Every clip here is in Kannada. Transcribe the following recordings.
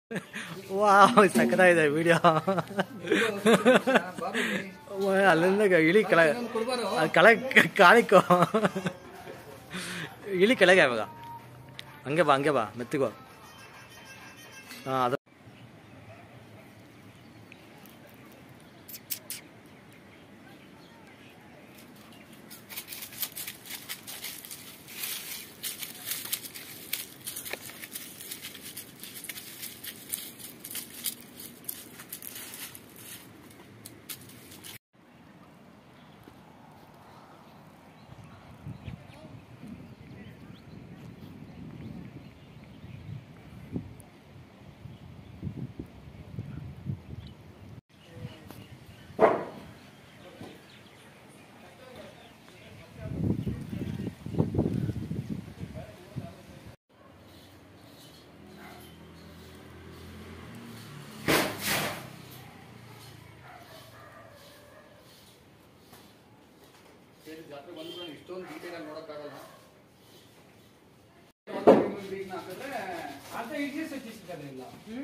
ವಾವ್ ಸಕ್ಕತ್ತಾಗಿದೆ ವಿಡಿಯೋ ಅಲ್ಲಿಂದ ಇಳಿ ಕೆಳಗೆ ಅಲ್ಲಿ ಕೆಳಗೆ ಕಾಣಿಕೋ ಇಳಿ ಕೆಳಗೆ ಇವಾಗ ಹಂಗೆ ಬಾ ಹಂಗೆ ಬಾ ಮೆತ್ತಿಗೋ ಹಾಂ ಅದು ಜಾತ್ರೆ ಬಂದ್ರು ಇಷ್ಟೊಂದು ಡೀಟೇಲ್ ಆಗಿ ನೋಡಕ್ಕಾಗಲ್ಲ ಅಂತ ಈಜಿ ಸೂಚಿಸಿಲ್ಲ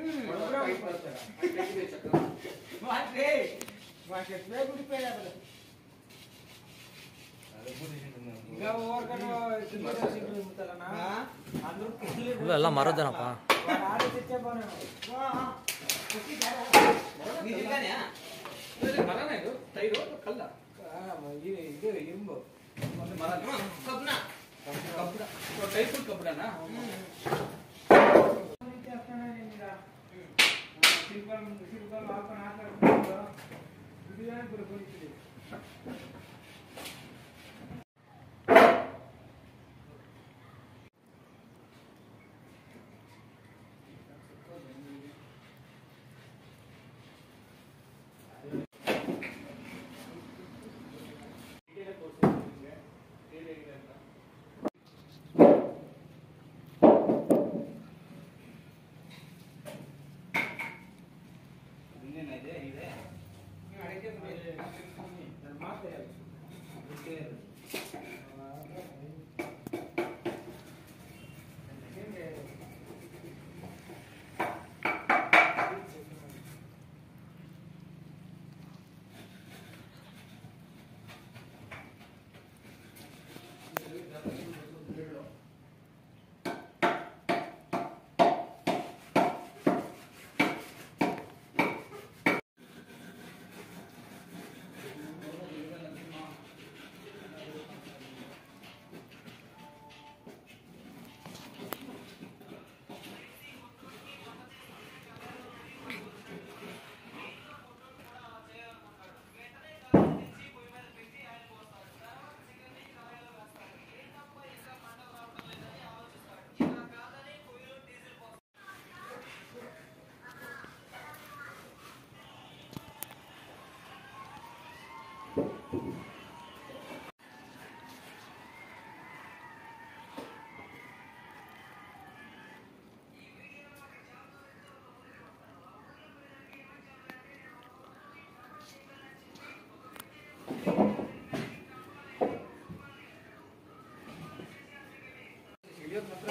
ಚಕ್ರ ಮಾತ್ರೆ ಮಾರ್ಕೆಟ್ ಬೇಗ ರಿಪೇರ್ ಆಗಲ್ಲ ಈಗ ಓವರ್ ಕಡೆ ಸಿಂಟು ಇರ್ತಲ್ಲ ಅಂದ್ರೂ ಇಲ್ಲ ಎಲ್ಲ ಮರದೇನಪ್ಪ ಆರು ಚಿಚ್ಚ ಬಾನ ಮರನ ಇದು ಟೈರು ಕಲ್ಲ ಇದು ಇಂಬು ಒಂದು ಮರ ಕಬ್ಬಣ ಟೈಪ್ ಕಬ್ಬಣ ಸಿಂಪಲ್ ಸಿಂಪಲ್ ಹಾಕೊಂಡು ಹಾಕೊಂಡು ಇದು ಏನು ಬರೀತೀವಿ ಇಳಿಯೋದು ಮಾತ್ರ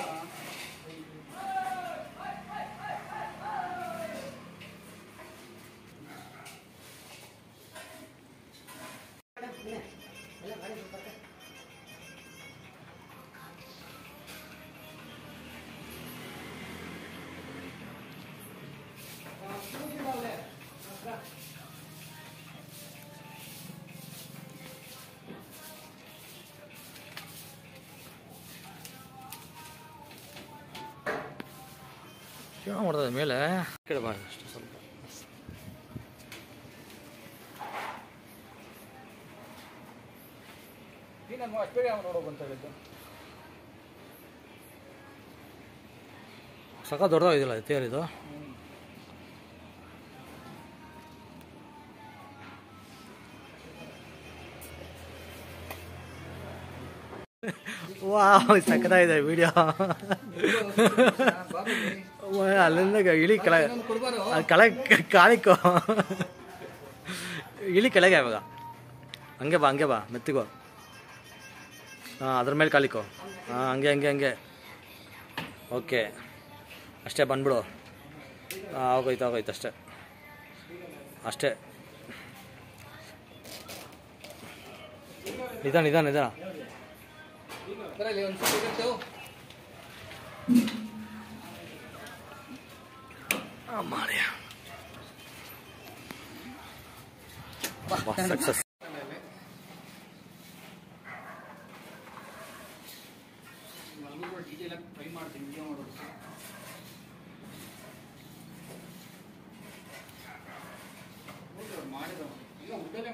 ಯಾವ ಮಾಡ್ತದೆ ಮೇಲೆ ಈ ಕಡೆ ಬಾ ಅಷ್ಟು ಸ್ವಲ್ಪ ನೀನು ಅಷ್ಟೇ ಅವ್ನು ನೋಡೋದು ಅಂತ ಹೇಳಿದ್ದು ಸಖ ದೊಡ್ಡದಾಗಿದೆಯಲ್ಲ ತೇರು ಇದು ವಾವ್ ಸಕ್ಕತ್ತಾಗಿದೆ ವಿಡಿಯೋ ಅಲ್ಲಿಂದ ಇಳಿ ಕೆಳಗೆ ಕೊಡ್ಬಾರು ಅಲ್ಲಿ ಕೆಳಗೆ ಕಾಣಿಕೋ ಇಳಿ ಕೆಳಗೆ ಇವಾಗ ಹಂಗೆ ಬಾ ಹಂಗೆ ಬಾ ಮೆತ್ತಿಗೋ ಹಾಂ ಅದ್ರ ಮೇಲೆ ಕಾಲಿಕೋ ಹಾಂ ಹಂಗೆ ಹಂಗೆ ಹಂಗೆ ಓಕೆ ಅಷ್ಟೇ ಬಂದ್ಬಿಡು ಹಾಂ ಆಗೋಯ್ತು ಆಗೋಯ್ತು ಅಷ್ಟೇ ಅಷ್ಟೇ ನಿಧಾನ ನಿಧಾನ ನಿಧಾನ ಬರಲಿ ಒಂದು ಸ್ವಲ್ಪ ಇರುತ್ತೆ ಮಾಡಿ ಸಕ್ಸಸ್ ನಾನು ಕೂಡ ಡೀಟೇಲ್ ಆಗಿ ಟ್ರೈ ಮಾಡ್ತೀನಿ ವಿಡಿಯೋ ಮಾಡೋದಕ್ಕೆ ಹೌದು, ಅವ್ರು ಮಾಡಿದ್ರು ಈಗ ಉದ್ದನೆ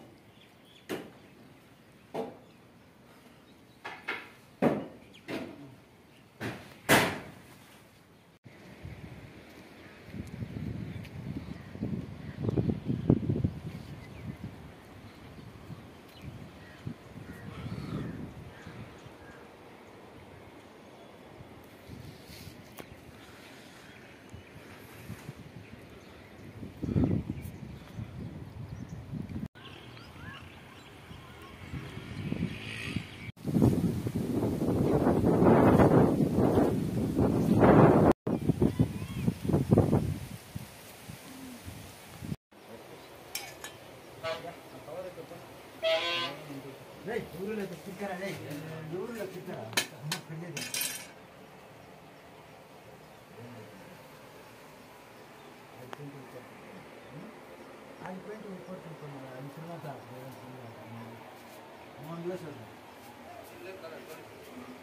ದೂರಲ್ಲ ಸಿಕ್ಕರ ದೂರಲ್ಲ ಸಿಕ್ಕರ ಅದು